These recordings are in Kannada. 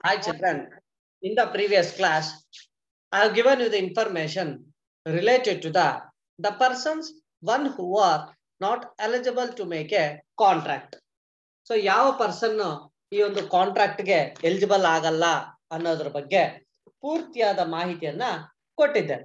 Hi children, in the previous class, I have given you the information related to the, the persons, one who are not eligible to make a contract. So ಯಾವ ಪರ್ಸನ್ ಈ ಒಂದು ಕಾಂಟ್ರಾಕ್ಟ್ ಗೆ ಎಲಿಜಿಬಲ್ ಆಗಲ್ಲ ಅನ್ನೋದ್ರ ಬಗ್ಗೆ ಪೂರ್ತಿಯಾದ ಮಾಹಿತಿಯನ್ನ ಕೊಟ್ಟಿದ್ದೇನೆ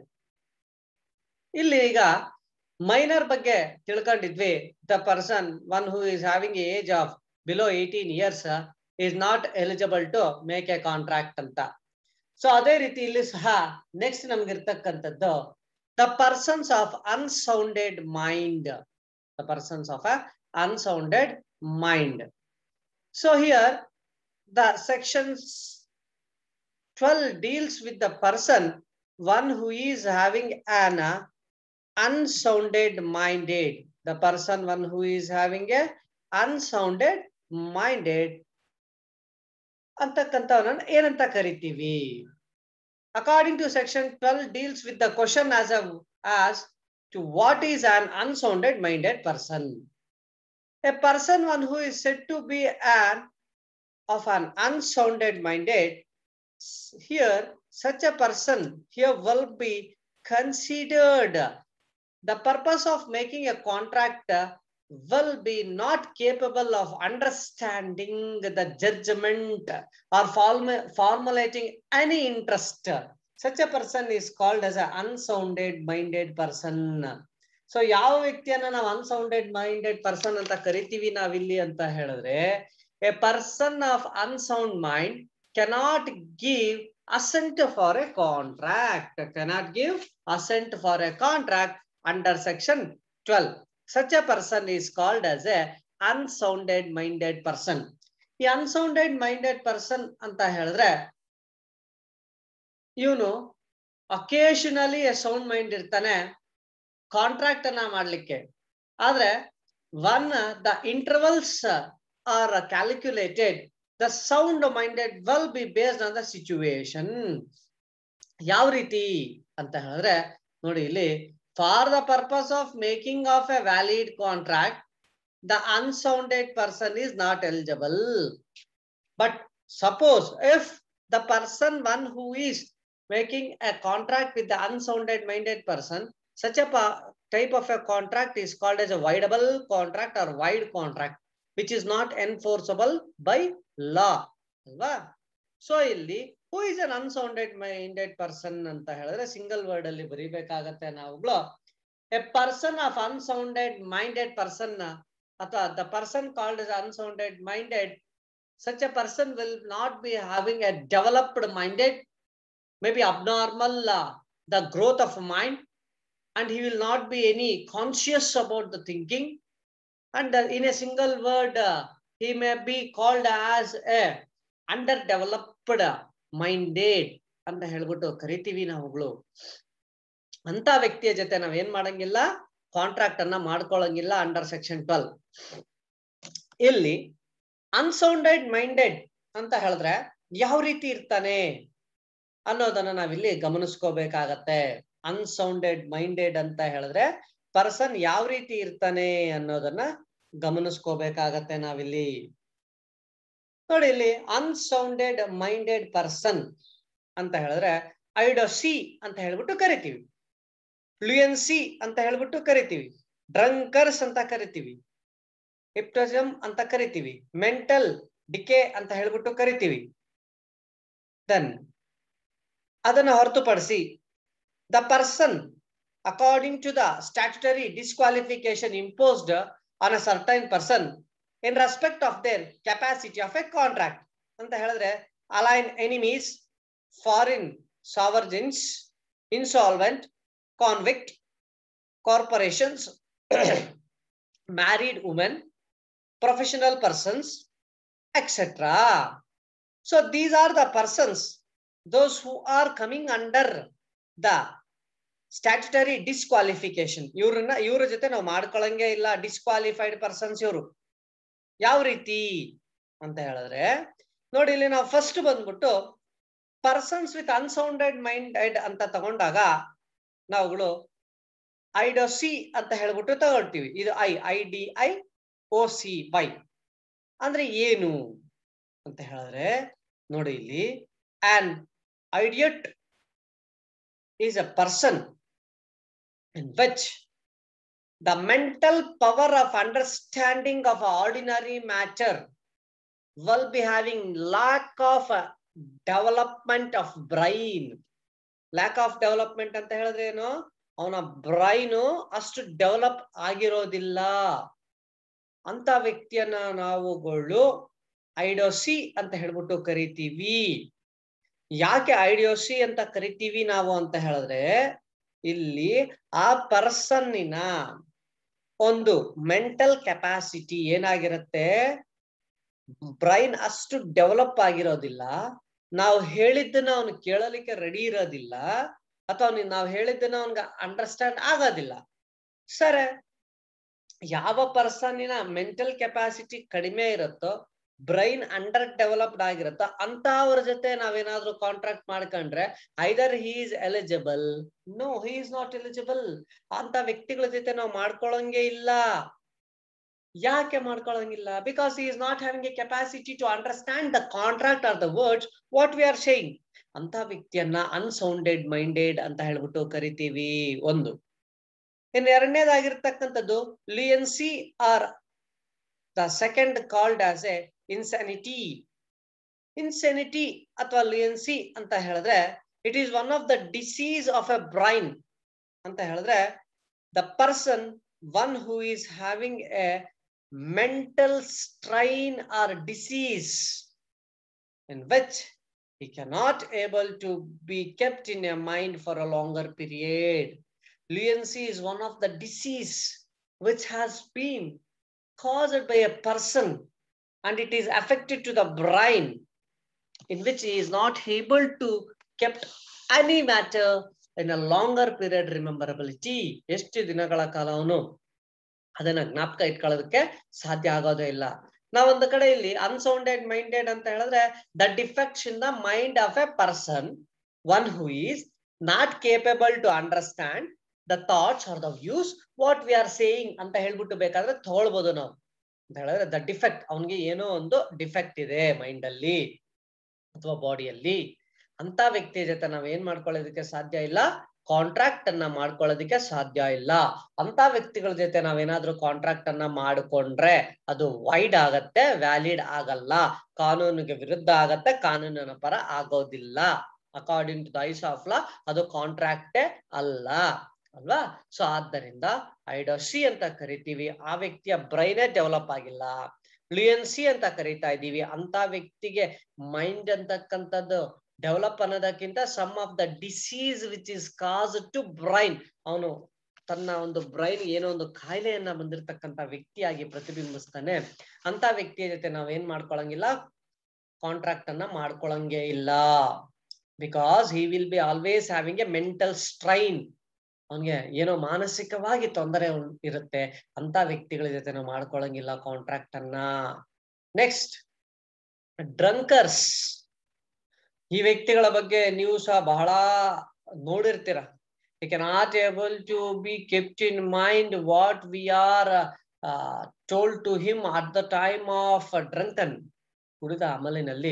ಇಲ್ಲಿ ಈಗ ಮೈನರ್ ಬಗ್ಗೆ ತಿಳ್ಕೊಂಡಿದ್ವಿ the person one who is having age of below eighteen years is not eligible to make a contract ಅಂತ ಸೊ ಅದೇ ರೀತಿ ಇಲ್ಲಿ ಸಹ ನೆಕ್ಸ್ಟ್ ನಮ್ಗಿರ್ತಕ್ಕಂಥದ್ದು the persons of unsounded mind the persons of a unsounded mind. So here the sections 12 deals with the person, one who is having an uh, unsounded minded. The person, one who is having a unsounded minded ಅಂತಕ್ಕಂಥವನ್ನ ಏನಂತ ಕರಿತೀವಿ according to section twelve deals with the question as a as to what is an unsounded minded person a person one who is said to be an of an unsounded minded here such a person here will be considered the purpose of making a contract will be not capable of understanding the judgment or form- formulating any interest such a person is called as an unsounded minded person so ಯಾವ ವ್ಯಕ್ತಿಯನ್ನ ನಾವು ಅನ್ಸೌಂಡೆಡ್ ಮೈಂಡೆಡ್ ಪರ್ಸನ್ ಅಂತ ಕರಿತೀವಿ ನಾವಿಲ್ಲಿ ಅಂತ ಹೇಳಿದ್ರೆ a person of unsound mind cannot give assent for a contract cannot give assent for a contract under section twelve such a person is called as a unsounded minded person ಈ ಅನ್ಸೌಂಡೆಡ್ ಮೈಂಡೆಡ್ ಪರ್ಸನ್ ಅಂತ ಹೇಳಿದ್ರೆ ಇವನು ಅಕೇಶನಲಿ ಸೌಂಡ್ ಮೈಂಡ್ ಇರ್ತಾನೆ ಕಾಂಟ್ರಾಕ್ಟ್ ಅನ್ನ ಮಾಡ್ಲಿಕ್ಕೆ ಆದ್ರೆ on the intervals are calculated the sound minded will be based on the situation ಯಾವ ರೀತಿ ಅಂತ ಹೇಳಿದ್ರೆ ನೋಡಿ ಇಲ್ಲಿ for the purpose of making of a valid contract the unsounded person is not eligible but suppose if the person one who is making a contract with the unsounded minded person such a type of a contract is called as a voidable contract or void contract which is not enforceable by law ಅಲ್ವಾ ಸೊ ಇಲ್ಲಿ who is an unsounded minded person ಅಂತ ಹೇಳಿದ್ರೆ ಸಿಂಗಲ್ ವರ್ಡ್ ಅಲ್ಲಿ ಬರೀಬೇಕಾಗತ್ತೆ ನಾವುಗಳು a person of unsounded minded person ಅಥವಾ the person called is unsounded minded such a person will not be having a developed minded may be abnormal the growth of mind and he will not be any conscious about the thinking and uh, in a single word uh, he may be called as a underdeveloped minded ಅಂತ ಹೇಳ್ಬಿಟ್ಟು ಕರಿತೀವಿ ನಾವುಗಳು ಅಂತ ವ್ಯಕ್ತಿಯ ಜೊತೆ ನಾವ್ ಏನ್ ಮಾಡಂಗಿಲ್ಲ ಕಾಂಟ್ರಾಕ್ಟ್ ಅನ್ನ ಮಾಡ್ಕೊಳಂಗಿಲ್ಲ ಅಂಡರ್ ಸೆಕ್ಷನ್ ಟ್ವೆಲ್ ಇಲ್ಲಿ ಅನ್ಸೌಂಡೆಡ್ ಮೈಂಡೆಡ್ ಅಂತ ಹೇಳಿದ್ರೆ ಯಾವ ರೀತಿ ಇರ್ತಾನೆ ಅನ್ನೋದನ್ನ ನಾವಿಲ್ಲಿ ಗಮನಿಸ್ಕೋಬೇಕಾಗತ್ತೆ ಅನ್ಸೌಂಡೆಡ್ ಮೈಂಡೆಡ್ ಅಂತ ಹೇಳಿದ್ರೆ ಪರ್ಸನ್ ಯಾವ ರೀತಿ ಇರ್ತಾನೆ ಅನ್ನೋದನ್ನ ಗಮನಿಸ್ಕೋಬೇಕಾಗತ್ತೆ ನಾವಿಲ್ಲಿ ನೋಡಿ ಇಲ್ಲಿ ಅನ್ಸೌಂಡೆಡ್ ಮೈಂಡೆಡ್ ಪರ್ಸನ್ ಅಂತ ಹೇಳಿದ್ರೆ ಐಡೋ ಸಿ ಅಂತ ಹೇಳ್ಬಿಟ್ಟು ಕರಿತೀವಿ ಫ್ಲೂಯನ್ಸಿ ಅಂತ ಹೇಳ್ಬಿಟ್ಟು ಕರಿತೀವಿ ಡ್ರಂಕರ್ಸ್ ಅಂತ ಕರಿತೀವಿ ಹಿಪ್ಟೋಸಮ್ ಅಂತ ಕರಿತೀವಿ ಮೆಂಟಲ್ ಡಿಕೆ ಅಂತ ಹೇಳ್ಬಿಟ್ಟು ಕರಿತೀವಿ ದೆನ್ ಅದನ್ನ ಹೊರತುಪಡಿಸಿ the person according to the statutory disqualification imposed on a certain person in respect of their capacity of a contract ಅಂತ ಹೇಳಿದ್ರೆ alien enemies foreign sovereigns insolvent convict corporations married women professional persons etcetera so these are the persons those who are coming under the statutory disqualification ಇವ್ರನ್ನ ಇವ್ರ ಜೊತೆ ನಾವು ಮಾಡ್ಕೊಳಂಗೆ ಇಲ್ಲ ಡಿಸ್ಕ್ವಾಲಿಫೈಡ್ ಪರ್ಸನ್ಸ್ ಇವರು ಯಾವ ರೀತಿ ಅಂತ ಹೇಳಿದ್ರೆ ನೋಡಿ ಇಲ್ಲಿ ನಾವು ಫಸ್ಟ್ ಬಂದ್ಬಿಟ್ಟು ಪರ್ಸನ್ಸ್ ವಿತ್ ಅನ್ಸೌಂಡೆಡ್ ಮೈಂಡೆಡ್ ಅಂತ ತಗೊಂಡಾಗ ನಾವುಗಳು ಐಡೋ ಸಿ ಅಂತ ಹೇಳ್ಬಿಟ್ಟು ತಗೊಳ್ತೀವಿ ಇದು I I D I O C Y ಅಂದ್ರೆ ಏನು ಅಂತ ಹೇಳಿದ್ರೆ ನೋಡಿ ಇಲ್ಲಿ an idiot is a person in which the mental power of understanding of ordinary matter will be having lack of uh, development of brain lack of development ಅಂತ ಹೇಳಿದ್ರೆ ಏನು ಅವನ ಬ್ರೈನು ಅಷ್ಟು ಡೆವಲಪ್ ಆಗಿರೋದಿಲ್ಲ ಅಂತ ವ್ಯಕ್ತಿಯನ್ನ ನಾವುಗಳು ಐಡೋಸಿ ಅಂತ ಹೇಳ್ಬಿಟ್ಟು ಕರಿತೀವಿ ಯಾಕೆ ಐಡಿಯೋಸಿ ಅಂತ ಕರಿತೀವಿ ನಾವು ಅಂತ ಹೇಳಿದ್ರೆ ಇಲ್ಲಿ ಆ ಪರ್ಸನ್ನಿನ ಒಂದು ಮೆಂಟಲ್ ಕೆಪಾಸಿಟಿ ಏನಾಗಿರುತ್ತೆ ಬ್ರೈನ್ ಅಷ್ಟು ಡೆವಲಪ್ ಆಗಿರೋದಿಲ್ಲ ನಾವು ಹೇಳಿದ್ದನ್ನ ಅವನು ಕೇಳಲಿಕ್ಕೆ ರೆಡಿ ಇರೋದಿಲ್ಲ ಅಥವಾ ನಾವು ಹೇಳಿದ್ದನ್ನ ಅವನ್ಗೆ ಅಂಡರ್ಸ್ಟ್ಯಾಂಡ್ ಆಗೋದಿಲ್ಲ ಸರಿ ಯಾವ ಪರ್ಸನ್ನಿನ ಮೆಂಟಲ್ ಕೆಪಾಸಿಟಿ ಕಡಿಮೆ ಇರುತ್ತೋ ಬ್ರೈನ್ ಅಂಡರ್ ಡೆವಲಪ್ಡ್ ಆಗಿರುತ್ತೋ ಅಂತವ್ರ ಜೊತೆ ನಾವೇನಾದ್ರೂ ಕಾಂಟ್ರಾಕ್ಟ್ ಮಾಡ್ಕೊಂಡ್ರೆ either he is eligible no he is not eligible ಅಂತ ವ್ಯಕ್ತಿಗಳ ಜೊತೆ ನಾವು ಮಾಡ್ಕೊಳಂಗೆ ಇಲ್ಲ ಯಾಕೆ ಮಾಡ್ಕೊಳಂಗಿಲ್ಲ because he is not having a capacity to understand the contract or the words what we are saying ಅಂತ ವ್ಯಕ್ತಿಯನ್ನ ಅನ್ಸೌಂಡೆಡ್ ಮೈಂಡೆಡ್ ಅಂತ ಹೇಳ್ಬಿಟ್ಟು ಕರಿತೀವಿ ಒಂದು ಇನ್ನು ಎರಡನೇದಾಗಿರ್ತಕ್ಕಂಥದ್ದು lunacy or the second called as a insanity insanity ಅಥವಾ ಲಿಯನ್ಸಿ ಅಂತ ಹೇಳಿದ್ರೆ it is one of the disease of a brain ಅಂತ ಹೇಳಿದ್ರೆ the person one who is having a mental strain or disease in which he cannot able to be kept in a mind for a longer period lunacy is one of the disease which has been caused by a person and it is affected to the brain in which he is not able to kept any matter in a longer period rememberability ಎಷ್ಟು ದಿನಗಳ ಕಾಲ ಅವನು ಅದನ್ನ ಜ್ಞಾಪಕ ಇಟ್ಕೊಳ್ಳೋದಕ್ಕೆ ಸಾಧ್ಯ ಆಗೋದೇ ಇಲ್ಲ ನಾವೊಂದು ಕಡೆ ಇಲ್ಲಿ ಅನ್ಸೌಂಡೆಡ್ ಮೈಂಡೆಡ್ ಅಂತ ಹೇಳಿದ್ರೆ the defects in the mind of a person one who is not capable to understand the thoughts or the views what we are saying ಅಂತ ಹೇಳ್ಬಿಟ್ಟು ಬೇಕಾದ್ರೆ ತಗೊಳ್ಬೋದು ನಾವು ಅಂತ ಹೇಳಿದ್ರೆ ದ ಡಿಫೆಕ್ಟ್ ಅವನಿಗೆ ಏನೋ ಒಂದು ಡಿಫೆಕ್ಟ್ ಇದೆ ಮೈಂಡ್ ಅಲ್ಲಿ ಅಥವಾ ಬಾಡಿಯಲ್ಲಿ ಅಂತ ವ್ಯಕ್ತಿಯ ಜೊತೆ ನಾವ್ ಏನ್ ಮಾಡ್ಕೊಳ್ಳೋದಕ್ಕೆ ಸಾಧ್ಯ ಇಲ್ಲ ಕಾಂಟ್ರಾಕ್ಟ್ ಅನ್ನ ಮಾಡ್ಕೊಳ್ಳೋದಕ್ಕೆ ಸಾಧ್ಯ ಇಲ್ಲ ಅಂತ ವ್ಯಕ್ತಿಗಳ ಜೊತೆ ನಾವೇನಾದ್ರೂ ಕಾಂಟ್ರಾಕ್ಟ್ ಅನ್ನ ಮಾಡಿಕೊಂಡ್ರೆ ಅದು ವೈಡ್ ಆಗತ್ತೆ ವ್ಯಾಲಿಡ್ ಆಗಲ್ಲ ಕಾನೂನಿಗೆ ವಿರುದ್ಧ ಆಗತ್ತೆ ಕಾನೂನಿನ ಪರ ಆಗೋದಿಲ್ಲ according to the eyes of law ಅದು ಕಾಂಟ್ರಾಕ್ಟೇ ಅಲ್ಲ ಅಲ್ವಾ ಸೊ ಆದ್ದರಿಂದ ಐಡೋಸಿ ಅಂತ ಕರಿತೀವಿ ಆ ವ್ಯಕ್ತಿಯ ಬ್ರೈನೇ ಡೆವಲಪ್ ಆಗಿಲ್ಲ ಫ್ಲೂಯೆನ್ಸಿ ಅಂತ ಕರಿತಾ ಇದ್ದೀವಿ ಅಂತ ವ್ಯಕ್ತಿಗೆ ಮೈಂಡ್ ಅಂತಕ್ಕಂಥದ್ದು ಡೆವಲಪ್ ಅನ್ನೋದಕ್ಕಿಂತ some of the disease which is cause to brain ಅವನು ತನ್ನ ಒಂದು ಬ್ರೈನ್ ಏನೋ ಒಂದು ಕಾಯಿಲೆಯನ್ನ ಬಂದಿರತಕ್ಕಂತ ವ್ಯಕ್ತಿಯಾಗಿ ಪ್ರತಿಬಿಂಬಿಸ್ತಾನೆ ಅಂತ ವ್ಯಕ್ತಿಯ ಜೊತೆ ನಾವೇನ್ ಮಾಡ್ಕೊಳಂಗಿಲ್ಲ ಕಾಂಟ್ರಾಕ್ಟ್ ಅನ್ನ ಮಾಡ್ಕೊಳಂಗೆ ಇಲ್ಲ because he will be always having a mental strain ಅವನ್ಗೆ ಏನೋ ಮಾನಸಿಕವಾಗಿ ತೊಂದರೆ ಇರುತ್ತೆ ಅಂತ ವ್ಯಕ್ತಿಗಳ ಜೊತೆ ನಾವು ಮಾಡ್ಕೊಳಂಗಿಲ್ಲ ಕಾಂಟ್ರಾಕ್ಟ್ ಅನ್ನ ನೆಕ್ಸ್ಟ್ ಡ್ರಂಕರ್ಸ್ ಈ ವ್ಯಕ್ತಿಗಳ ಬಗ್ಗೆ ನೀವು ಸಹ ಬಹಳ ನೋಡಿರ್ತೀರ you cannot able to be kept in mind what we are told to him at the time of drunken ಕುಡಿದ ಅಮಲಿನಲ್ಲಿ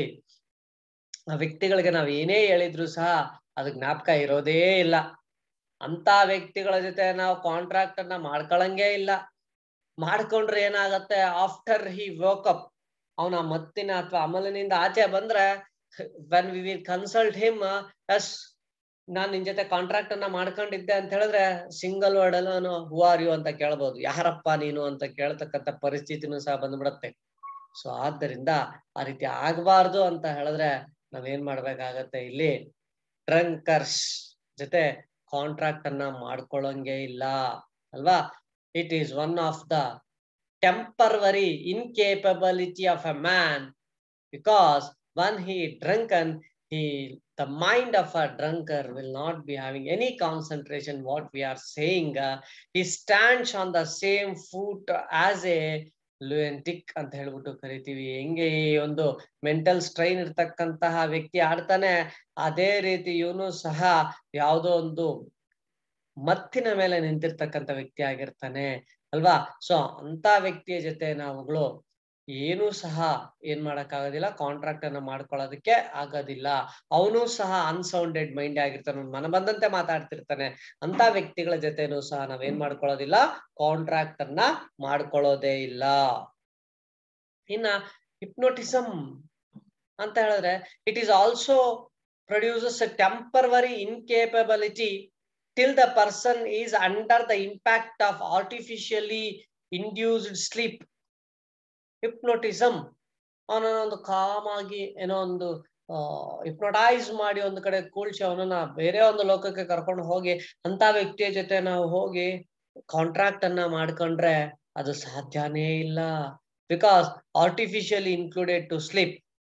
ಆ ವ್ಯಕ್ತಿಗಳಿಗೆ ನಾವ್ ಏನೇ ಹೇಳಿದ್ರು ಸಹ ಅದು ಜ್ಞಾಪಕ ಇರೋದೇ ಇಲ್ಲ ಅಂತ ವ್ಯಕ್ತಿಗಳ ಜೊತೆ ನಾವು ಕಾಂಟ್ರಾಕ್ಟ್ ಅನ್ನ ಮಾಡ್ಕೊಳಂಗೇ ಇಲ್ಲ ಮಾಡ್ಕೊಂಡ್ರೆ ಏನಾಗತ್ತೆ ಆಫ್ಟರ್ ಹಿ ವರ್ಕಪ್ ಅವನ ಮತ್ತಿನ ಅಥವಾ ಅಮಲಿನಿಂದ ಆಚೆ ಬಂದ್ರೆ when we will consult him ಎಸ್ ನಾನ್ ನಿನ್ ಜೊತೆ ಕಾಂಟ್ರಾಕ್ಟ್ ಅನ್ನ ಮಾಡ್ಕೊಂಡಿದ್ದೆ ಅಂತ ಹೇಳಿದ್ರೆ ಸಿಂಗಲ್ ವರ್ಡ್ ಅಲ್ಲ ಹೂ ಆರ್ ಯು ಅಂತ ಕೇಳ್ಬೋದು ಯಾರಪ್ಪ ನೀನು ಅಂತ ಕೇಳ್ತಕ್ಕಂಥ ಪರಿಸ್ಥಿತಿನೂ ಸಹ ಬಂದ್ಬಿಡತ್ತೆ ಸೊ ಆದ್ದರಿಂದ ಆ ರೀತಿ ಆಗ್ಬಾರ್ದು ಅಂತ ಹೇಳಿದ್ರೆ ನಾವೇನ್ ಮಾಡ್ಬೇಕಾಗತ್ತೆ ಇಲ್ಲಿ ಟ್ರಂಕರ್ಸ್ ಜೊತೆ ಕಾಂಟ್ರಾಕ್ಟ್ ಅನ್ನ ಮಾಡ್ಕೊಳ್ಳಂಗೆ ಇಲ್ಲ ಅಲ್ವಾ it is one of the temporary incapability of a man because when he drunken he the mind of a drunkard will not be having any concentration what we are saying uh, he stands on the same foot as a lunatic ಅಂತ ಹೇಳ್ಬಿಟ್ಟು ಕರಿತೀವಿ ಹೆಂಗೆ ಈ ಒಂದು ಮೆಂಟಲ್ ಸ್ಟ್ರೈನ್ ಇರ್ತಕ್ಕಂತಹ ವ್ಯಕ್ತಿ ಆಡ್ತಾನೆ ಅದೇ ರೀತಿ ಇವನು ಸಹ ಯಾವುದೋ ಒಂದು ಮತ್ತಿನ ಮೇಲೆ ನಿಂತಿರ್ತಕ್ಕಂಥ ವ್ಯಕ್ತಿ ಆಗಿರ್ತಾನೆ ಅಲ್ವಾ ಸೊ ಅಂತ ವ್ಯಕ್ತಿಯ ಜೊತೆ ನಾವುಗಳು ಏನು ಸಹ ಏನ್ ಮಾಡಕ್ ಆಗೋದಿಲ್ಲ ಕಾಂಟ್ರಾಕ್ಟ್ ಅನ್ನ ಮಾಡ್ಕೊಳ್ಳೋದಕ್ಕೆ ಆಗೋದಿಲ್ಲ ಅವನು ಸಹ ಅನ್ಸೌಂಡೆಡ್ ಮೈಂಡ್ ಆಗಿರ್ತಾನೆ ಅವ್ನ್ ಮನ ಬಂದಂತೆ ಮಾತಾಡ್ತಿರ್ತಾನೆ ಅಂತ ವ್ಯಕ್ತಿಗಳ ಜೊತೆನೂ ಸಹ ನಾವೇನ್ ಮಾಡ್ಕೊಳ್ಳೋದಿಲ್ಲ ಕಾಂಟ್ರಾಕ್ಟ್ ಅನ್ನ ಮಾಡ್ಕೊಳ್ಳೋದೇ ಇಲ್ಲ ಇನ್ನ ಹಿಪ್ನೋಟಿಸಮ್ ಅಂತ ಹೇಳಿದ್ರೆ it is also produces a temporary incapability till the person is under the impact of artificially induced sleep hypnotism ಅವನೊಂದು ಕಾಮ್ ಆಗಿ ಏನೋ ಒಂದು ಹಿಪ್ನೋಟೈಸ್ ಮಾಡಿ ಒಂದು ಕಡೆ ಕೂಳ್ಸಿ ಅವನನ್ನ ಬೇರೆ ಒಂದು ಲೋಕಕ್ಕೆ ಕರ್ಕೊಂಡು ಹೋಗಿ ಅಂತ ವ್ಯಕ್ತಿಯ ಜೊತೆ ನಾವು ಹೋಗಿ ಕಾಂಟ್ರಾಕ್ಟ್ ಅನ್ನ ಮಾಡ್ಕೊಂಡ್ರೆ ಅದು ಸಾಧ್ಯನೇ ಇಲ್ಲ because artificially included to sleep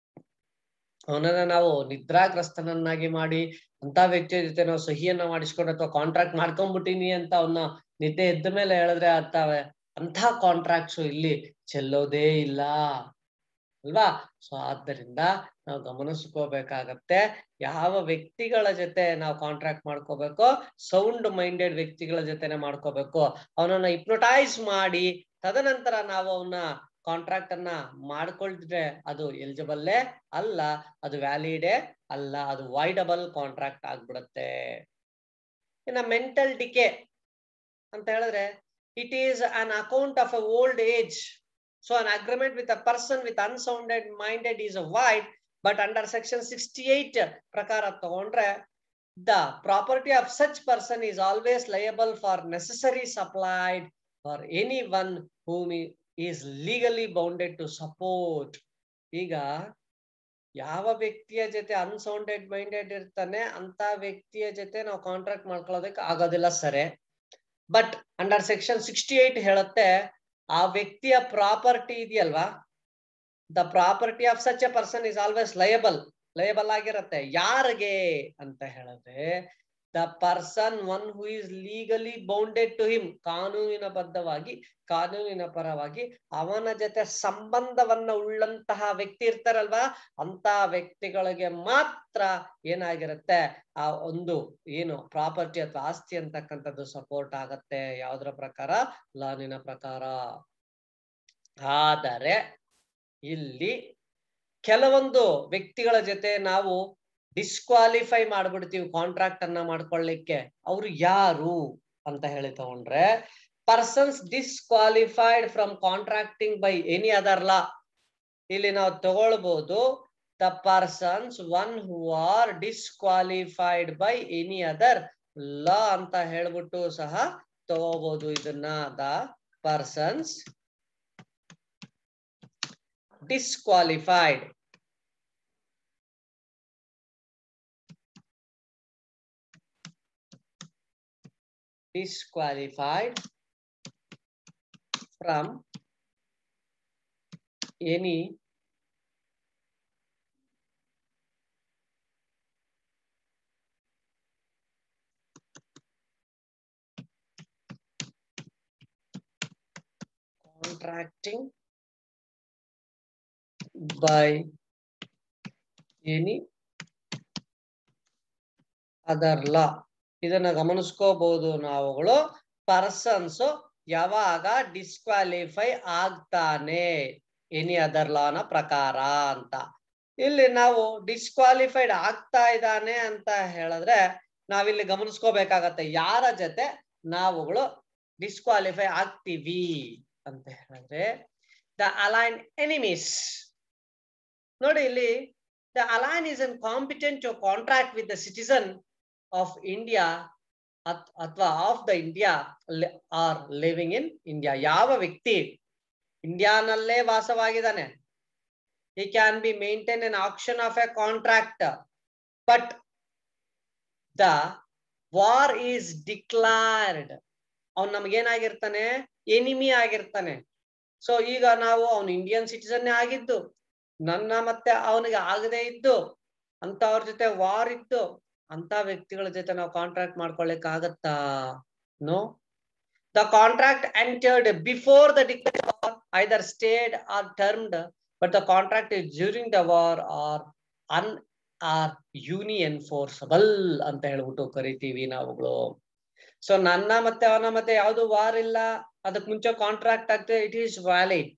ಅವನನ್ನ ನಾವು ನಿದ್ರಾಗ್ರಸ್ತನನ್ನಾಗಿ ಮಾಡಿ ಅಂತ ವ್ಯಕ್ತಿಯ ಜೊತೆ ನಾವು ಸಹಿಯನ್ನ ಮಾಡಿಸ್ಕೊಂಡು ಅಥವಾ ಕಾಂಟ್ರಾಕ್ಟ್ ಮಾಡ್ಕೊಂಡ್ಬಿಟ್ಟಿನಿ ಅಂತ ಅವನ್ನ ನಿದ್ದೆ ಎದ್ದ ಮೇಲೆ ಹೇಳಿದ್ರೆ ಆಗ್ತಾವೆ ಅಂತ ಕಾಂಟ್ರಾಕ್ಟ್ಸ್ ಇಲ್ಲಿ ಚೆಲ್ಲೋದೇ ಇಲ್ಲ ಅಲ್ವಾ ಸೊ ಆದ್ದರಿಂದ ನಾವು ಗಮನಿಸ್ಕೋಬೇಕಾಗತ್ತೆ ಯಾವ ವ್ಯಕ್ತಿಗಳ ಜೊತೆ ನಾವು ಕಾಂಟ್ರಾಕ್ಟ್ ಮಾಡ್ಕೋಬೇಕು ಸೌಂಡ್ ಮೈಂಡೆಡ್ ವ್ಯಕ್ತಿಗಳ ಜೊತೆನೆ ಮಾಡ್ಕೋಬೇಕು ಅವನನ್ನ ಹಿಪ್ನೋಟೈಸ್ ಮಾಡಿ ತದನಂತರ ನಾವು ಅವನ್ನ ಕಾಂಟ್ರಾಕ್ಟ್ ಅನ್ನ ಮಾಡ್ಕೊಳ್ತಿದ್ರೆ ಅದು ಎಲಿಜಿಬಲ್ಲೇ ಅಲ್ಲ ಅದು ವ್ಯಾಲಿಡೇ ಅಲ್ಲ ಅದು ವೈಡಬಲ್ ಕಾಂಟ್ರಾಕ್ಟ್ ಆಗ್ಬಿಡುತ್ತೆ ಇನ್ನ ಮೆಂಟಲ್ ಡಿಕೆ ಅಂತ ಹೇಳಿದ್ರೆ it is on account of a old age so an agreement with a person with unsounded minded is a void but under section sixty eight ಪ್ರಕಾರ ತಗೊಂಡ್ರೆ the property of such person is always liable for necessary supplied for any one whom is legally bounded to support ಈಗ ಯಾವ ವ್ಯಕ್ತಿಯ ಜೊತೆ ಅನ್ಸೌಂಡೆಡ್ ಮೈಂಡೆಡ್ ಇರ್ತಾನೆ ಅಂತ ವ್ಯಕ್ತಿಯ ಜೊತೆ ನಾವು ಕಾಂಟ್ರಾಕ್ಟ್ ಮಾಡ್ಕೊಳ್ಳೋದಕ್ಕೆ ಆಗೋದಿಲ್ಲ ಸರಿ but under section sixty eight ಹೇಳುತ್ತೆ ಆ ವ್ಯಕ್ತಿಯ ಪ್ರಾಪರ್ಟಿ ಇದೆಯಲ್ವಾ the property of such a person is always liable liable ಆಗಿರತ್ತೆ ಯಾರಿಗೆ ಅಂತ ಹೇಳಿದ್ರೆ the person one who is legally bounded to him ಕಾನೂನಿನ ಬದ್ಧವಾಗಿ ಕಾನೂನಿನ ಪರವಾಗಿ ಅವನ ಜೊತೆ ಸಂಬಂಧವನ್ನ ಉಳ್ಳಂತಹ ವ್ಯಕ್ತಿ ಇರ್ತಾರಲ್ವಾ ಅಂತ ವ್ಯಕ್ತಿಗಳಿಗೆ ಮಾತ್ರ ಏನಾಗಿರುತ್ತೆ ಆ ಒಂದು ಏನು ಪ್ರಾಪರ್ಟಿ ಅಥವಾ ಆಸ್ತಿ ಅಂತಕ್ಕಂಥದ್ದು ಸಪೋರ್ಟ್ ಆಗತ್ತೆ ಯಾವ್ದ್ರ ಪ್ರಕಾರ ಲಾನಿನ ಪ್ರಕಾರ ಆದರೆ ಇಲ್ಲಿ ಕೆಲವೊಂದು ವ್ಯಕ್ತಿಗಳ ಜೊತೆ ನಾವು ಡಿಸ್ಕ್ವಾಲಿಫೈ ಮಾಡ್ಬಿಡ್ತೀವಿ ಕಾಂಟ್ರಾಕ್ಟ್ ಅನ್ನ ಮಾಡ್ಕೊಳ್ಳಿಕ್ಕೆ ಅವ್ರು ಯಾರು ಅಂತ ಹೇಳಿ ತಗೊಂಡ್ರೆ persons disqualified from contracting by any other law ಇಲ್ಲಿ ನಾವು ತಗೊಳ್ಬಹುದು the persons one who are disqualified by any other law ಅಂತ ಹೇಳ್ಬಿಟ್ಟು ಸಹ ತಗೋಬಹುದು ಇದನ್ನ the persons disqualified disqualified from any contracting by any other law ಇದನ್ನ ಗಮನಿಸ್ಕೋಬಹುದು ನಾವುಗಳು ಪರ್ಸನ್ಸ್ ಯಾವಾಗ ಡಿಸ್ಕ್ವಾಲಿಫೈ ಆಗ್ತಾನೆ ಎನಿ ಅದರ್ ಲಾನ ಪ್ರಕಾರ ಅಂತ ಇಲ್ಲಿ ನಾವು ಡಿಸ್ಕ್ವಾಲಿಫೈಡ್ ಆಗ್ತಾ ಇದ್ದಾನೆ ಅಂತ ಹೇಳಿದ್ರೆ ನಾವಿಲ್ಲಿ ಗಮನಿಸ್ಕೋಬೇಕಾಗತ್ತೆ ಯಾರ ಜೊತೆ ನಾವುಗಳು ಡಿಸ್ಕ್ವಾಲಿಫೈ ಆಗ್ತೀವಿ ಅಂತ ಹೇಳಿದ್ರೆ ದ ಅಲೈನ್ ಎನಿಮೀಸ್ ನೋಡಿ ಇಲ್ಲಿ the alien is an competent to contract with the citizen of India ಅಥವಾ of the India or living in India ಯಾವ ವ್ಯಕ್ತಿ ಇಂಡಿಯಾನಲ್ಲೇ ವಾಸವಾಗಿದ್ದಾನೆ he can be maintain an auction of a contract but the war is declared ಅವ್ನು ನಮ್ಗೇನಾಗಿರ್ತಾನೆ ಎನಿಮಿ ಆಗಿರ್ತಾನೆ ಸೊ ಈಗ ನಾವು ಅವನು ಇಂಡಿಯನ್ ಸಿಟಿಸನ್ನೇ ಆಗಿದ್ದು ನನ್ನ ಮತ್ತೆ ಅವನಿಗೆ ಆಗದೆ ಇದ್ದು ಅಂತ ಅವ್ರ ಜೊತೆ ವಾರ್ ಇದ್ದು ಅಂತ ವ್ಯಕ್ತಿಗಳ ಜೊತೆ ನಾವು ಕಾಂಟ್ರಾಕ್ಟ್ ಮಾಡ್ಕೊಳ್ಲಿಕ್ಕೆ ಆಗತ್ತಾ no the contract entered before the declare either stayed or termed but the contract is during the war or un or union forcible ಅಂತ ಹೇಳ್ಬಿಟ್ಟು ಕರಿತೀವಿ ನಾವುಗಳು ಸೊ ನನ್ನ ಮತ್ತೆ ಅವನ ಮತ್ತೆ ಯಾವ್ದು ವಾರ್ ಇಲ್ಲ ಅದಕ್ ಮುಂಚೆ ಕಾಂಟ್ರಾಕ್ಟ್ ಆಗ್ತದೆ ಇಟ್ ಈಸ್ ವ್ಯಾಲಿಡ್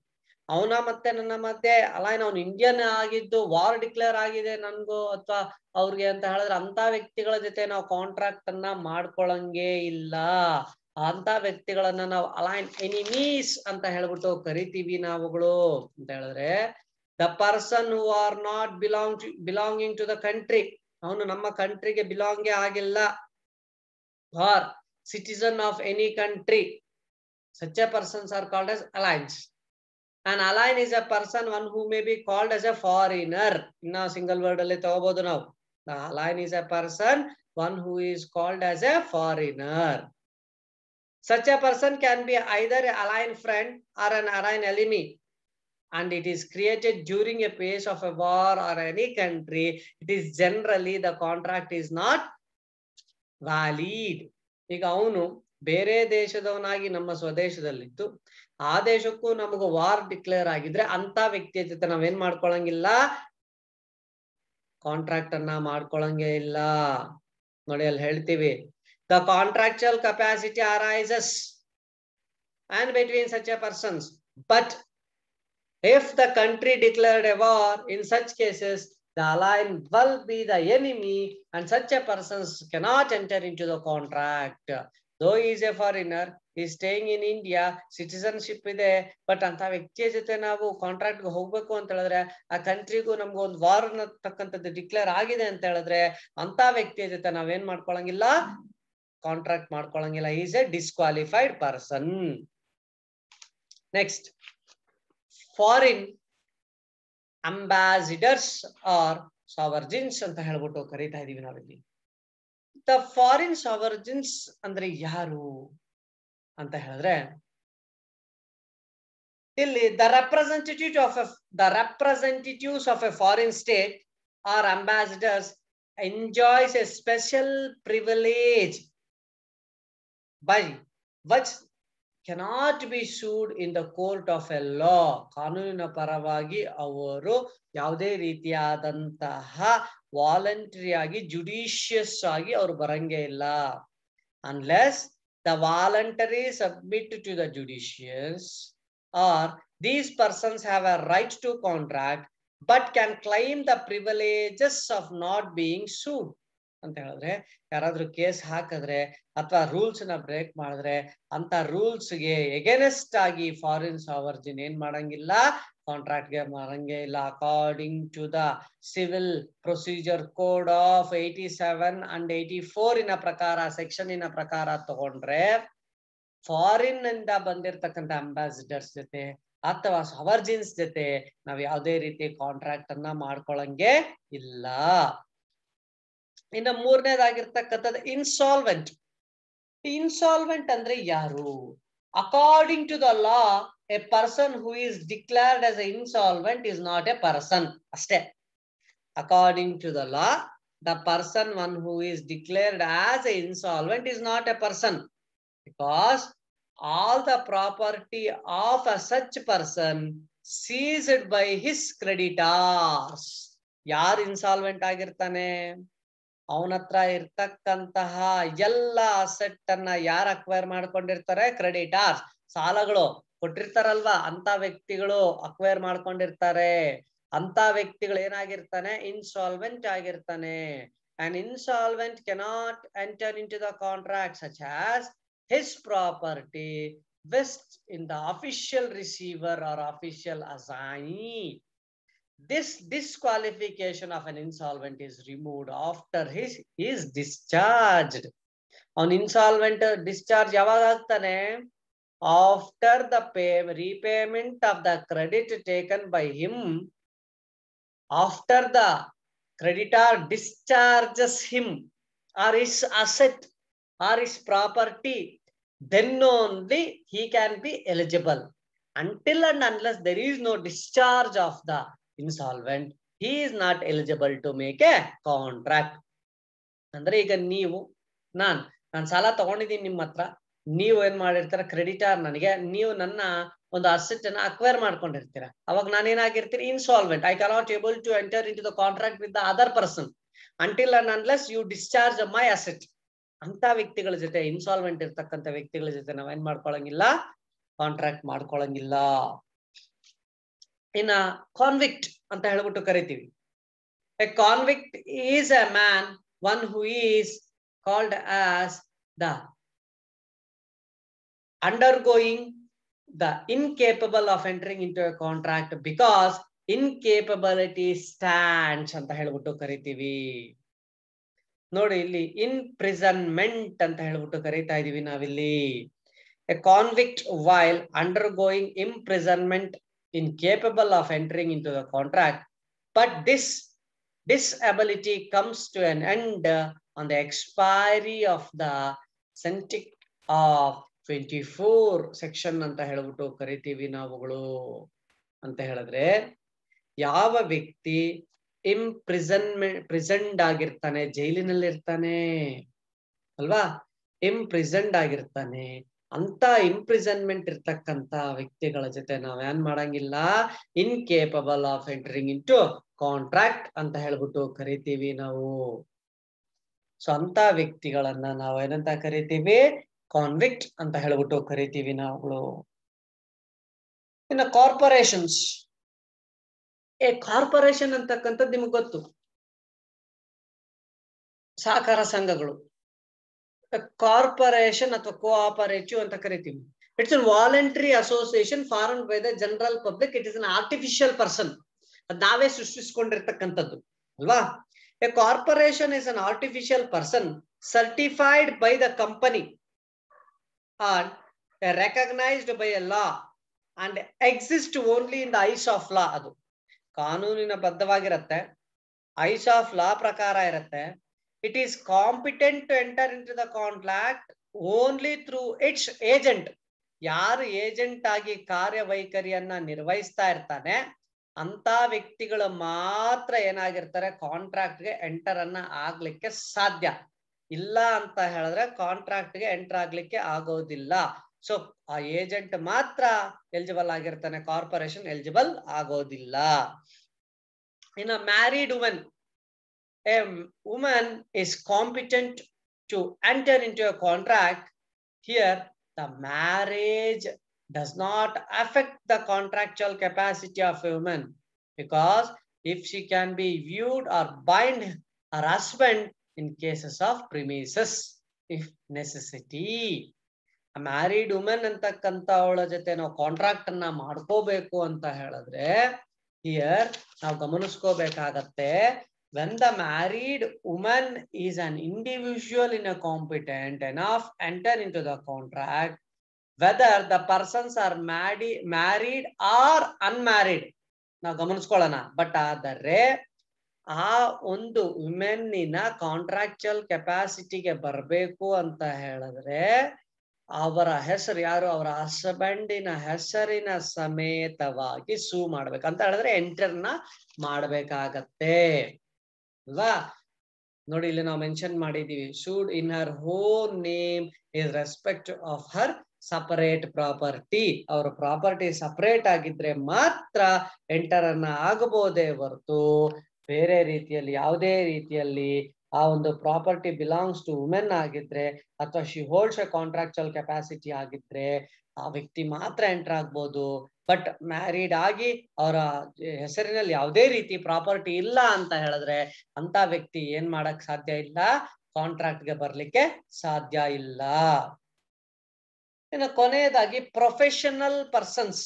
ಅವನ ಮತ್ತೆ ನನ್ನ ಮಧ್ಯೆ ಅಲೈನ್ ಅವ್ನು ಇಂಡಿಯನ್ ಆಗಿದ್ದು ವಾರ್ ಡಿಕ್ಲೇರ್ ಆಗಿದೆ ನನ್ಗೂ ಅಥವಾ ಅವ್ರಿಗೆ ಅಂತ ಹೇಳಿದ್ರೆ ಅಂತ ವ್ಯಕ್ತಿಗಳ ಜೊತೆ ನಾವು ಕಾಂಟ್ರಾಕ್ಟ್ ಅನ್ನ ಮಾಡ್ಕೊಳಂಗೆ ಇಲ್ಲ ಅಂತ ವ್ಯಕ್ತಿಗಳನ್ನ ನಾವು ಅಲೈನ್ ಎನಿಮೀಸ್ ಅಂತ ಹೇಳ್ಬಿಟ್ಟು ಕರಿತೀವಿ ನಾವುಗಳು ಅಂತ ಹೇಳಿದ್ರೆ the person who are not belong to belonging to the country ಅವನು ನಮ್ಮ ಕಂಟ್ರಿಗೆ ಬಿಲಾಂಗೇ ಆಗಿಲ್ಲ or citizen of any country such a persons are called as alliance an allied is a person one who may be called as a foreigner ಇನ್ನ ಸಿಂಗಲ್ ವರ್ಡ್ ಅಲ್ಲಿ ತಗೋಬಹುದು ನಾವು the allied is a person one who is called as a foreigner such a person can be either an allied friend or an allied enemy and it is created during a phase of a war or any country it is generally the contract is not valid ಈಗ ಅವನು ಬೇರೆ ದೇಶದವನಾಗಿ ನಮ್ಮ ಸ್ವದೇಶದಲ್ಲಿದ್ದು ಆ ದೇಶಕ್ಕೂ ನಮಗೂ ವಾರ್ ಡಿಕ್ಲೇರ್ ಆಗಿದ್ರೆ ಅಂತ ವ್ಯಕ್ತಿಯ ಜೊತೆ ನಾವೇನ್ ಮಾಡ್ಕೊಳಂಗಿಲ್ಲ ಕಾಂಟ್ರಾಕ್ಟ್ ಅನ್ನ ಮಾಡ್ಕೊಳಂಗೆ ಇಲ್ಲ ನೋಡಿ ಅಲ್ಲಿ ಹೇಳ್ತೀವಿ the contractual capacity arises and between such a persons but if the country declared a war in such cases the allied will be the enemy and such a person cannot enter into the contract though he is a foreigner he is staying in india citizenship ಇದೆ ಬಟ್ ಅಂತ ವ್ಯಕ್ತಿಯ ಜೊತೆ ನಾವು ಕಾಂಟ್ರಾಕ್ಟ್ ಹೋಗ್ಬೇಕು ಅಂತ ಹೇಳಿದ್ರೆ ಆ ಕಂಟ್ರಿಗೂ ನಮ್ಗೆ ಒಂದು ವಾರ್ ತಕ್ಕಂಥದ್ದು ಡಿಕ್ಲೇರ್ ಆಗಿದೆ ಅಂತ ಹೇಳಿದ್ರೆ ಅಂತ ವ್ಯಕ್ತಿಯ ಜೊತೆ ನಾವೇನ್ ಮಾಡ್ಕೊಳಂಗಿಲ್ಲ ಕಾಂಟ್ರಾಕ್ಟ್ ಮಾಡ್ಕೊಳಂಗಿಲ್ಲ is a disqualified person next foreign ambassadors or sovereigns ಅಂತ ಹೇಳ್ಬಿಟ್ಟು ಕರೀತಾ ಇದೀವಿ ನಾವಿಲ್ಲಿ ದ ಫಾರಿನ್ ಸಾವರ್ಜಿನ್ಸ್ ಅಂದ್ರೆ ಯಾರು ಅಂತ ಹೇಳಿದ್ರೆ ಇಲ್ಲಿ the representative of a the representatives of a foreign state or ambassadors enjoys a special privilege by which cannot be sued in the court of a law ಕಾನೂನಿನ ಪರವಾಗಿ ಅವರು ಯಾವುದೇ ರೀತಿಯಾದಂತಹ ವಾಲಂಟರಿ ಆಗಿ ಜುಡಿಷಿಯಸ್ ಆಗಿ ಅವ್ರು ಬರಂಗೆ ಇಲ್ಲ unless the voluntary submit to the judicious or these persons have a right to contract but can claim the privileges of not being sued ಅಂತ ಹೇಳಿದ್ರೆ ಯಾರಾದ್ರೂ ಕೇಸ್ ಹಾಕಿದ್ರೆ ಅಥವಾ ರೂಲ್ಸ್ ನ ಬ್ರೇಕ್ ಮಾಡಿದ್ರೆ ಅಂತ ರೂಲ್ಸ್ ಗೆ ಎಗೇನೆಸ್ಟ್ ಆಗಿ ಫಾರಿನ್ ಸಾವರ್ಜಿನ್ ಏನ್ ಮಾಡಂಗಿಲ್ಲ ಕಾಂಟ್ರಾಕ್ಟ್ ಗೆ ಮಾಡಂಗೆ ಇಲ್ಲ according to the civil procedure code of eighty seven and eighty four ಇನ ಪ್ರಕಾರ ಸೆಕ್ಷನ್ ಇನ ಪ್ರಕಾರ ತಗೊಂಡ್ರೆ ಫಾರಿನ್ ಇಂದ ಬಂದಿರತಕ್ಕಂತ ಅಂಬಾಸಿಡರ್ಸ್ ಜೊತೆ ಅಥವಾ ಸವರ್ಜಿನ್ಸ್ ಜೊತೆ ನಾವ್ ಯಾವುದೇ ರೀತಿ ಕಾಂಟ್ರಾಕ್ಟ್ ಅನ್ನ ಮಾಡ್ಕೊಳಂಗೆ ಇಲ್ಲ ಇನ್ನು ಮೂರನೇದಾಗಿರ್ತಕ್ಕಂಥದ್ದು ಇನ್ಸಾಲ್ವೆಂಟ್ ಇನ್ಸಾಲ್ವೆಂಟ್ ಅಂದ್ರೆ ಯಾರು according to the law a person who is declared as a insolvent is not a person ಅಷ್ಟೇ according to the law the person one who is declared as a insolvent is not a person because all the property of a such person seized by his creditors ಯಾರು ಇನ್ಸಾಲ್ವೆಂಟ್ ಆಗಿರ್ತಾನೆ ಅವನ ಹತ್ರ ಇರ್ತಕ್ಕಂತಹ ಎಲ್ಲ ಅಸೆಟ್ ಅನ್ನ ಯಾರು ಅಕ್ವೈರ್ ಮಾಡ್ಕೊಂಡಿರ್ತಾರೆ ಕ್ರೆಡಿಟಾರ್ಸ್ ಸಾಲಗಳು ಕೊಟ್ಟಿರ್ತಾರಲ್ವಾ ಅಂತ ವ್ಯಕ್ತಿಗಳು ಅಕ್ವೈರ್ ಮಾಡ್ಕೊಂಡಿರ್ತಾರೆ ಅಂತ ವ್ಯಕ್ತಿಗಳು ಏನಾಗಿರ್ತಾನೆ ಇನ್ಸಾಲ್ವೆಂಟ್ ಆಗಿರ್ತಾನೆ and insolvent cannot enter in to the contract such as his property vest in the official receiver or official assignee this disqualification of an insolvent is removed after his is discharged on insolvent discharge ಯಾವಾಗ ಆಗ್ತಾನೆ after the pay repayment of the credit taken by him after the creditor discharges him or his asset or his property then only he can be eligible until and unless there is no discharge of the insolvent he is not eligible to make a contract ಅಂದ್ರೆ ಈಗ ನೀವು ನಾನ್ ನಾನ್ ಸಾಲ ತಗೊಂಡಿದ್ದೀನಿ ನಿಮ್ಮ ಹತ್ರ ನೀವು ಏನ್ ಮಾಡಿರ್ತೀರ ಕ್ರೆಡಿಟಾರ್ ನನಗೆ ನೀವು ನನ್ನ ಒಂದು ಅಸೆಟ್ ಅನ್ನ ಅಕ್ವೈರ್ ಮಾಡ್ಕೊಂಡಿರ್ತೀರ ಅವಾಗ ನಾನೇನಾಗಿರ್ತೀನಿ insolvent I cannot able to enter in to the contract with the other person until and unless you discharge my asset ಅಂತ ವ್ಯಕ್ತಿಗಳ ಜೊತೆ ಇನ್ಸಾಲ್ವೆಂಟ್ ಇರ್ತಕ್ಕಂಥ ವ್ಯಕ್ತಿಗಳ ಜೊತೆ ನಾವೇನ್ ಮಾಡ್ಕೊಳಂಗಿಲ್ಲ ಕಾಂಟ್ರಾಕ್ಟ್ ಮಾಡ್ಕೊಳಂಗಿಲ್ಲ ಇನ್ನ ಕಾನ್ವಿಕ್ಟ್ ಅಂತ ಹೇಳ್ಬಿಟ್ಟು ಕರಿತೀವಿ a convict is a man one who is called as the undergoing the incapable of entering in to a contract because incapability stands ಅಂತ ಹೇಳ್ಬಿಟ್ಟು ಕರಿತೀವಿ ನೋಡಿ ಇಲ್ಲಿ ಇನ್ಪ್ರಿಸನ್ಮೆಂಟ್ ಅಂತ ಹೇಳ್ಬಿಟ್ಟು ಕರೀತಾ ಇದೀವಿ ನಾವಿಲ್ಲಿ a convict while undergoing imprisonment incapable of entering into the contract, but this disability comes to an end uh, on the expiry of the sentence of 24 section ಅಂತ ಹೇಳ್ಬಿಟ್ಟು ಕರಿತೀವಿ ನಾವುಗಳು ಅಂತ ಹೇಳಿದ್ರೆ ಯಾವ ವ್ಯಕ್ತಿ ಇಂಪ್ರಿಸನ್ಮೆಂಟ್ ಪ್ರಿಸೆಂಡ್ ಆಗಿರ್ತಾನೆ ಜೈಲಿನಲ್ಲಿ ಇರ್ತಾನೆ ಅಲ್ವಾ ಇಂಪ್ರಿಸೆಂಡ್ ಆಗಿರ್ತಾನೆ ಅಂತ ಇಂಪ್ರಿಸನ್ಮೆಂಟ್ ಇರ್ತಕ್ಕಂತ ವ್ಯಕ್ತಿಗಳ ಜೊತೆ ನಾವ್ ಏನ್ ಮಾಡಂಗಿಲ್ಲ incapable of entering in to contract ಅಂತ ಹೇಳ್ಬಿಟ್ಟು ಕರಿತೀವಿ ನಾವು ಸೊ ಅಂತ ವ್ಯಕ್ತಿಗಳನ್ನ ನಾವು ಏನಂತ ಕರಿತೀವಿ ಕಾನ್ವಿಕ್ಟ್ ಅಂತ ಹೇಳ್ಬಿಟ್ಟು ಕರಿತೀವಿ ನಾವುಗಳು ಇನ್ನು ಕಾರ್ಪೊರೇಷನ್ಸ್ ಏ ಕಾರ್ಪೊರೇಷನ್ ಅಂತಕ್ಕಂಥದ್ದು ನಿಮ್ಗೆ ಗೊತ್ತು ಸಹಕಾರ ಸಂಘಗಳು ಕಾರ್ಪೊರೇಷನ್ ಅಥವಾ ಕೋಆಪರೇಟಿವ್ ಅಂತ ಕರಿತೀವಿ it's an voluntary association form by the general public it is an artificial person ಅದ್ ನಾವೇ ಸೃಷ್ಟಿಸ್ಕೊಂಡಿರ್ತಕ್ಕಂಥದ್ದು ಅಲ್ವಾ a corporation is an artificial person certified by the company or recognized by a law and exist only in the eyes of law ಅದು ಕಾನೂನಿನ ಬದ್ಧವಾಗಿರತ್ತೆ ಐಸ್ ಆಫ್ ಲಾ ಪ್ರಕಾರ ಇರತ್ತೆ it is competent to enter into the contract only through its agent ಯಾರು ಏಜೆಂಟ್ ಆಗಿ ಕಾರ್ಯವೈಖರಿಯನ್ನ ನಿರ್ವಹಿಸ್ತಾ ಇರ್ತಾನೆ ಅಂತ ವ್ಯಕ್ತಿಗಳು ಮಾತ್ರ ಏನಾಗಿರ್ತಾರೆ ಕಾಂಟ್ರಾಕ್ಟ್ ಗೆ ಎಂಟರ್ ಅನ್ನ ಆಗ್ಲಿಕ್ಕೆ ಸಾಧ್ಯ ಇಲ್ಲ ಅಂತ ಹೇಳಿದ್ರೆ ಕಾಂಟ್ರಾಕ್ಟ್ ಗೆ ಎಂಟರ್ ಆಗ್ಲಿಕ್ಕೆ ಆಗೋದಿಲ್ಲ ಸೊ ಆ ಏಜೆಂಟ್ ಮಾತ್ರ ಎಲಿಜಿಬಲ್ ಆಗಿರ್ತಾನೆ ಕಾರ್ಪೊರೇಷನ್ ಎಲಿಜಿಬಲ್ ಆಗೋದಿಲ್ಲ ಇನ್ನು married women a woman is competent to enter into a contract, here the marriage does not affect the contractual capacity of a woman because if she can be viewed or bind her husband in cases of premises, if necessity. Married women ಅಂತಕ್ಕಂತ ಅವಳ ಜೊತೆ ನಾವು ಕಾಂಟ್ರಾಕ್ಟ್ ಅನ್ನ ಮಾಡ್ಕೋಬೇಕು ಅಂತ ಹೇಳಿದ್ರೆ ಹಿಯರ್ ನಾವು ಗಮನಿಸ್ಕೋಬೇಕಾಗತ್ತೆ when the married woman is an individual in a competent enough enter into the contract whether the persons are married married or unmarried ನಾವು ಗಮನಿಸ್ಕೊಳ್ಳೋಣ ಬಟ್ ಆದರೆ ಆ ಒಂದು ವಿಮೆನ್ನಿನ ಕಾಂಟ್ರಾಕ್ಚುಯಲ್ ಕೆಪಾಸಿಟಿಗೆ ಬರಬೇಕು ಅಂತ ಹೇಳಿದ್ರೆ ಅವರ ಹೆಸರು ಯಾರು ಅವರ ಹಸ್ಬೆಂಡಿನ ಹೆಸರಿನ ಸಮೇತವಾಗಿ ಸೂ ಮಾಡ್ಬೇಕಂತ ಹೇಳಿದ್ರೆ ಎಂಟರ್ನ ಮಾಡ್ಬೇಕಾಗತ್ತೆ ಅಲ್ವಾ ನೋಡಿ ಇಲ್ಲಿ ನಾವು ಮೆನ್ಷನ್ ಮಾಡಿದೀವಿ should in her own name is respect of her separate property ಅವರ ಪ್ರಾಪರ್ಟಿ ಸಪರೇಟ್ ಆಗಿದ್ರೆ ಮಾತ್ರ ಎಂಟರ್ ಅನ್ನ ಆಗಬಹುದೇ ಹೊರತು ಬೇರೆ ರೀತಿಯಲ್ಲಿ ಯಾವುದೇ ರೀತಿಯಲ್ಲಿ ಆ ಒಂದು ಪ್ರಾಪರ್ಟಿ ಬಿಲಾಂಗ್ಸ್ ಟು ವುಮೆನ್ ಆಗಿದ್ರೆ ಅಥವಾ she holds a contractual capacity ಆಗಿದ್ರೆ ಆ ವ್ಯಕ್ತಿ ಮಾತ್ರ ಎಂಟರ್ ಆಗ್ಬೋದು ಬಟ್ ಮ್ಯಾರಿಡ್ ಆಗಿ ಅವರ ಹೆಸರಿನಲ್ಲಿ ಯಾವುದೇ ರೀತಿ ಪ್ರಾಪರ್ಟಿ ಇಲ್ಲ ಅಂತ ಹೇಳಿದ್ರೆ ಅಂತ ವ್ಯಕ್ತಿ ಏನ್ ಮಾಡಕ್ ಸಾಧ್ಯ ಇಲ್ಲ ಕಾಂಟ್ರಾಕ್ಟ್ ಗೆ ಬರ್ಲಿಕ್ಕೆ ಸಾಧ್ಯ ಇಲ್ಲ ಇನ್ನು ಕೊನೆಯದಾಗಿ ಪ್ರೊಫೆಷನಲ್ ಪರ್ಸನ್ಸ್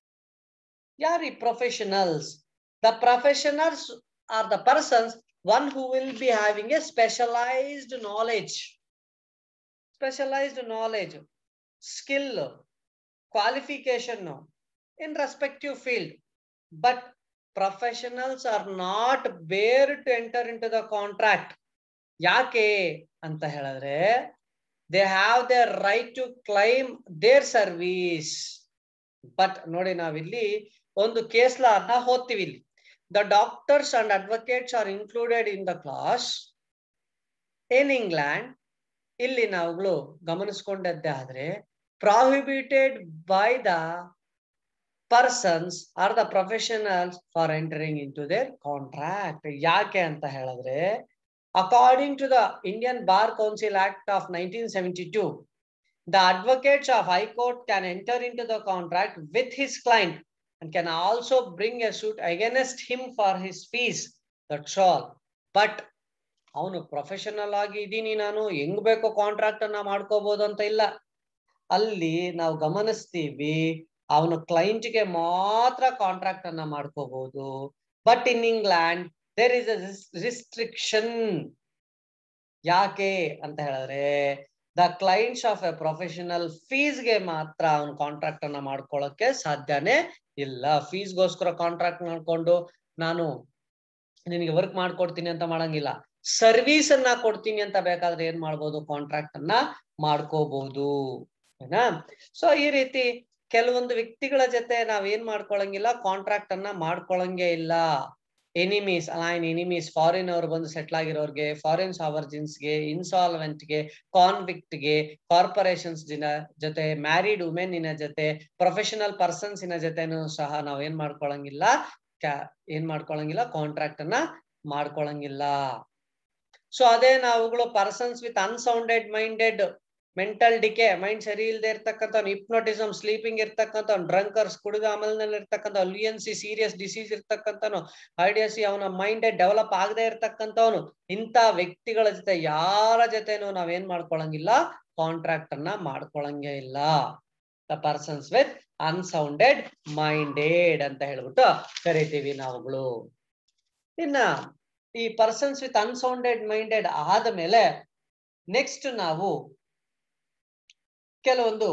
ಯಾರು ಈ professionals the professionals are the persons one who will be having a specialized knowledge specialized knowledge skill qualification in respective field but professionals are not bare to enter into the contract ಯಾಕೆ ಅಂತ ಹೇಳಿದ್ರೆ they have their right to claim their service but ನೋಡಿ ನಾವಿಲ್ಲಿ ಒಂದು ಕೇಸ್ ಲಾ ಅನ್ನ ಓದ್ತೀವಿ ಇಲ್ಲಿ the doctors and advocates are included in the class in England ಇಲ್ಲಿ ನಾವುಗಳು ಗಮನಿಸ್ಕೊಂಡದ್ದೇ ಆದ್ರೆ prohibited by the persons are the professionals for entering in to their contract ಯಾಕೆ ಅಂತ ಹೇಳಿದ್ರೆ according to the Indian bar council act of nineteen seventy two the advocates of high court can enter in to the contract with his client and can also bring a suit against him for his fees. That's all. But ಅವನು ಪ್ರೊಫೆಷನಲ್ ಆಗಿ ಇದ್ದೀನಿ ನಾನು ಹೆಂಗ್ ಬೇಕೋ ಕಾಂಟ್ರಾಕ್ಟ್ ಅನ್ನ ಮಾಡ್ಕೋಬಹುದು ಅಂತ ಇಲ್ಲ ಅಲ್ಲಿ ನಾವು ಗಮನಿಸ್ತೀವಿ ಅವನು ಕ್ಲೈಂಟ್ಗೆ ಮಾತ್ರ ಕಾಂಟ್ರಾಕ್ಟ್ ಅನ್ನ ಮಾಡ್ಕೋಬಹುದು but in England there is a restriction ಯಾಕೆ ಅಂತ ಹೇಳಿದ್ರೆ the clients of a professional ಫೀಸ್ಗೆ ಮಾತ್ರ ಅವನು ಕಾಂಟ್ರಾಕ್ಟ್ ಅನ್ನ ಮಾಡ್ಕೊಳ್ಳೋಕೆ ಸಾಧ್ಯನೇ ಇಲ್ಲ ಫೀಸ್ಗೋಸ್ಕರ ಕಾಂಟ್ರಾಕ್ಟ್ ಮಾಡ್ಕೊಂಡು ನಾನು ನಿನಗೆ ವರ್ಕ್ ಮಾಡ್ಕೊಡ್ತೀನಿ ಅಂತ ಮಾಡಂಗಿಲ್ಲ ಸರ್ವಿಸ್ ಅನ್ನ ಕೊಡ್ತೀನಿ ಅಂತ ಬೇಕಾದ್ರೆ ಏನ್ ಮಾಡ್ಬೋದು ಕಾಂಟ್ರಾಕ್ಟ್ ಅನ್ನ ಮಾಡ್ಕೋಬಹುದು ಏನಾ ಸೊ ಈ ರೀತಿ ಕೆಲವೊಂದು ವ್ಯಕ್ತಿಗಳ ಜೊತೆ ನಾವ್ ಏನ್ ಮಾಡ್ಕೊಳಂಗಿಲ್ಲ ಕಾಂಟ್ರಾಕ್ಟ್ ಅನ್ನ ಮಾಡ್ಕೊಳಂಗೆ ಇಲ್ಲ ಎನಿಮೀಸ್ ಅಲೈನ್ ಎನಿಮೀಸ್ ಫಾರಿನ್ ಅವ್ರು ಬಂದು ಸೆಟ್ಲ್ ಆಗಿರೋರ್ಗೆ ಫಾರಿನ್ ಸಾವರ್ಜಿನ್ಸ್ಗೆ ಇನ್ಸಾಲ್ವೆಂಟ್ಗೆ ಕಾನ್ವಿಕ್ಟ್ಗೆ ಕಾರ್ಪೊರೇಷನ್ಸ್ ದಿನ ಜೊತೆ ಮ್ಯಾರಿಡ್ ವುಮೆನ್ ಜೊತೆ ಪ್ರೊಫೆಷನಲ್ ಪರ್ಸನ್ಸ್ ಇನ ಜೊತೆನೂ ಸಹ ನಾವ್ ಏನ್ ಮಾಡ್ಕೊಳಂಗಿಲ್ಲ ಏನ್ ಮಾಡ್ಕೊಳಂಗಿಲ್ಲ ಕಾಂಟ್ರಾಕ್ಟ್ ಅನ್ನ ಮಾಡ್ಕೊಳಂಗಿಲ್ಲ ಸೊ ಅದೇ ನಾವುಗಳು persons with unsounded minded mental decay mind ಸರಿ ಇಲ್ಲದೆ ಇರ್ತಕ್ಕಂಥ ಹಿಪ್ನೋಟಿಸಮ್ ಸ್ಲೀಪಿಂಗ್ ಇರ್ತಕ್ಕಂಥ ಡ್ರಂಕರ್ಸ್ ಕುಡಿದ ಅಮಲ್ನಲ್ಲಿ ಇರ್ತಕ್ಕಂಥ ಲಿಯನ್ಸಿ ಸೀರಿಯಸ್ ಡಿಸೀಸ್ ಇರ್ತಕ್ಕಂಥನು ಐಡಿಯಾಸಿ ಅವನ ಮೈಂಡ್ ಡೆವಲಪ್ ಆಗದೆ ಇರ್ತಕ್ಕಂಥವನು ಇಂಥ ವ್ಯಕ್ತಿಗಳ ಜೊತೆ ಯಾರ ಜೊತೆನೂ ನಾವೇನ್ ಮಾಡ್ಕೊಳಂಗಿಲ್ಲ ಕಾಂಟ್ರಾಕ್ಟ್ ಅನ್ನ ಮಾಡ್ಕೊಳಂಗೆ ಇಲ್ಲ the persons with unsounded minded ಅಂತ ಹೇಳ್ಬಿಟ್ಟು ಕರಿತೀವಿ ನಾವುಗಳು ಇನ್ನ ಈ ಪರ್ಸನ್ಸ್ ವಿತ್ ಅನ್ಸೌಂಡೆಡ್ ಮೈಂಡೆಡ್ ಆದ ಮೇಲೆ ನೆಕ್ಸ್ಟ್ ನಾವು ಕೆಲವೊಂದು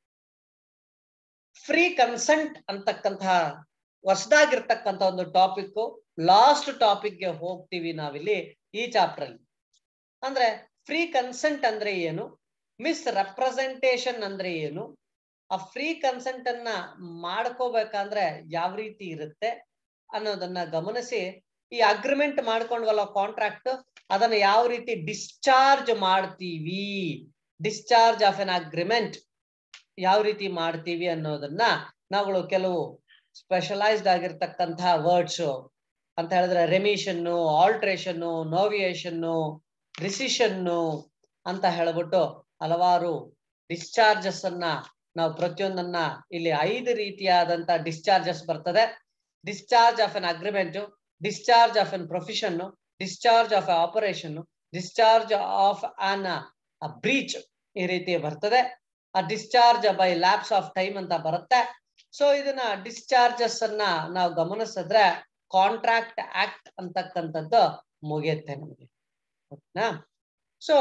ಫ್ರೀ ಕನ್ಸೆಂಟ್ ಅಂತಕ್ಕಂತಹ ಹೊಸದಾಗಿರ್ತಕ್ಕಂಥ ಒಂದು ಟಾಪಿಕ್ ಲಾಸ್ಟ್ ಟಾಪಿಕ್ಗೆ ಹೋಗ್ತೀವಿ ನಾವಿಲ್ಲಿ ಈ ಚಾಪ್ಟರ್ ಅಲ್ಲಿ ಅಂದ್ರೆ ಫ್ರೀ ಕನ್ಸೆಂಟ್ ಅಂದ್ರೆ ಏನು ಮಿಸ್ ರೆಪ್ರೆಸೆಂಟೇಶನ್ ಅಂದ್ರೆ ಏನು ಆ ಫ್ರೀ ಕನ್ಸೆಂಟ್ ಅನ್ನ ಮಾಡ್ಕೋಬೇಕಂದ್ರೆ ಯಾವ ರೀತಿ ಇರುತ್ತೆ ಅನ್ನೋದನ್ನ ಗಮನಿಸಿ ಈ ಅಗ್ರಿಮೆಂಟ್ ಮಾಡ್ಕೊಂಡ್ವಲ್ಲ ಕಾಂಟ್ರಾಕ್ಟ್ ಅದನ್ನ ಯಾವ ರೀತಿ ಡಿಸ್ಚಾರ್ಜ್ ಮಾಡ್ತೀವಿ ಡಿಸ್ಚಾರ್ಜ್ ಆಫ್ ಎನ್ ಅಗ್ರಿಮೆಂಟ್ ಯಾವ ರೀತಿ ಮಾಡ್ತೀವಿ ಅನ್ನೋದನ್ನ ನಾವುಗಳು ಕೆಲವು ಸ್ಪೆಷಲೈಸ್ಡ್ ಆಗಿರ್ತಕ್ಕಂತಹ ವರ್ಡ್ಸ್ ಅಂತ ಹೇಳಿದ್ರೆ ರೆಮಿಷನ್ನು ಆಲ್ಟ್ರೇಷನ್ನು ನೋವಿಯೇಷನ್ನು ರಿಸಿಷನ್ನು ಅಂತ ಹೇಳ್ಬಿಟ್ಟು ಹಲವಾರು ಡಿಸ್ಚಾರ್ಜಸ್ ಅನ್ನ ನಾವು ಪ್ರತಿಯೊಂದನ್ನ ಇಲ್ಲಿ ಐದು ರೀತಿಯಾದಂತ ಡಿಸ್ಚಾರ್ಜಸ್ ಬರ್ತದೆ discharge of an agreement discharge of an profession discharge of operation discharge of on breach ಈ ರೀತಿ ಬರ್ತದೆ ಆ discharge by lapse of time ಅಂತ ಬರುತ್ತೆ ಸೊ ಇದನ್ನ ಡಿಸ್ಚಾರ್ಜಸ್ ಅನ್ನ ನಾವು ಗಮನಿಸಿದ್ರೆ ಕಾಂಟ್ರಾಕ್ಟ್ ಆಕ್ಟ್ ಅಂತಕ್ಕಂಥದ್ದು ಮುಗಿಯುತ್ತೆ ನಮಗೆ ಓಕೆನಾ ಸೊ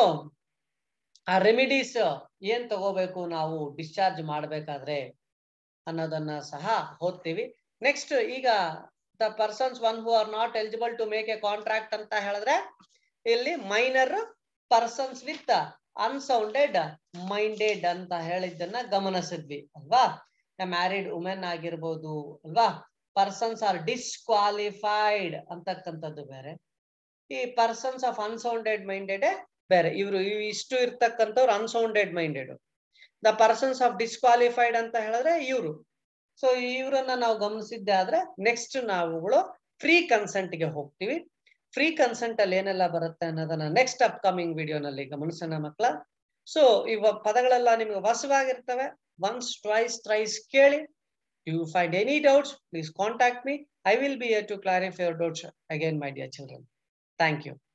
ಆ ರೆಮಿಡೀಸ್ ಏನ್ ತಗೋಬೇಕು ನಾವು ಡಿಸ್ಚಾರ್ಜ್ ಮಾಡ್ಬೇಕಾದ್ರೆ ಅನ್ನೋದನ್ನ ಸಹ ಓದ್ತೀವಿ ನೆಕ್ಸ್ಟ್ ಈಗ the persons one who are not eligible to make a contract ಅಂತ ಹೇಳಿದ್ರೆ ಇಲ್ಲಿ minor persons with unsounded minded ಅಂತ ಹೇಳಿದ್ದನ್ನ ಗಮನಿಸಿದ್ವಿ ಅಲ್ವಾ ಮ್ಯಾರಿಡ್ ವುಮೆನ್ ಆಗಿರ್ಬೋದು ಅಲ್ವಾ ಪರ್ಸನ್ಸ್ ಆರ್ ಡಿಸ್ಕ್ವಾಲಿಫೈಡ್ ಅಂತಕ್ಕಂಥದ್ದು ಬೇರೆ ಈ ಪರ್ಸನ್ಸ್ ಆಫ್ ಅನ್ಸೌಂಡೆಡ್ ಮೈಂಡೆಡ್ ಬೇರೆ ಇವರು ಇಷ್ಟು ಇರ್ತಕ್ಕಂಥವ್ರು unsounded minded the persons of disqualified ಅಂತ ಹೇಳಿದ್ರೆ ಇವರು ಸೊ ಇವರನ್ನ ನಾವು ಗಮನಿಸಿದ್ದೆ ಆದ್ರೆ ನೆಕ್ಸ್ಟ್ ನಾವುಗಳು ಫ್ರೀ ಕನ್ಸೆಂಟ್ ಗೆ ಹೋಗ್ತೀವಿ ಫ್ರೀ ಕನ್ಸೆಂಟ್ ಅಲ್ಲಿ ಏನೆಲ್ಲ ಬರುತ್ತೆ ಅನ್ನೋದನ್ನ ನೆಕ್ಸ್ಟ್ ಅಪ್ಕಮಿಂಗ್ ವಿಡಿಯೋನಲ್ಲಿ ಗಮನಿಸೋಣ ಮಕ್ಕಳ ಸೊ ಇವ ಪದಗಳೆಲ್ಲ ನಿಮ್ಗೆ ಹೊಸವಾಗಿರ್ತವೆ ಒನ್ಸ್ ಟ್ವೈಸ್ ಥ್ರೈಸ್ ಕೇಳಿ you find any doubts please contact me I will be here to clarify your doubts again my dear children thank you